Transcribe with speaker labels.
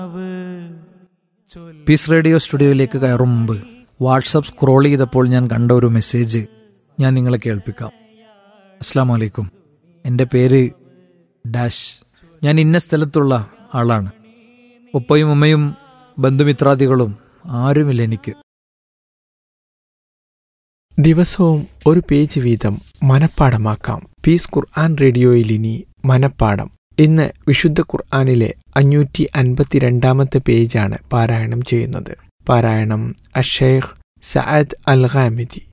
Speaker 1: piece radio സ്റ്റുഡിയോയിലേക്ക് കയറും മുമ്പ് WhatsApp scroll ചെയ്തപ്പോൾ ഞാൻ കണ്ട ഒരു മെസ്സേജ് ഞാൻ നിങ്ങളെ കേൾപ്പിക്കാം അസ്സാം വലൈക്കും എൻ്റെ പേര് ഡാഷ് ഞാൻ ഇന്ന സ്ഥലത്തുള്ള ആളാണ് ഉപ്പയും ഉമ്മയും ബന്ധുമിത്രാദികളും ആരുമില്ല എനിക്ക്
Speaker 2: ദിവസവും ഒരു പേജ് വീതം മനപ്പാടമാക്കാം പീസ് ഖുർആൻ റേഡിയോയിൽ ഇനി മനപ്പാടം ഇന്ന് വിശുദ്ധ ഖുർആനിലെ അഞ്ഞൂറ്റി അൻപത്തിരണ്ടാമത്തെ പേജാണ് പാരായണം ചെയ്യുന്നത് പാരായണം അഷേഖ് സഅദ് അൽ ഖാമിദി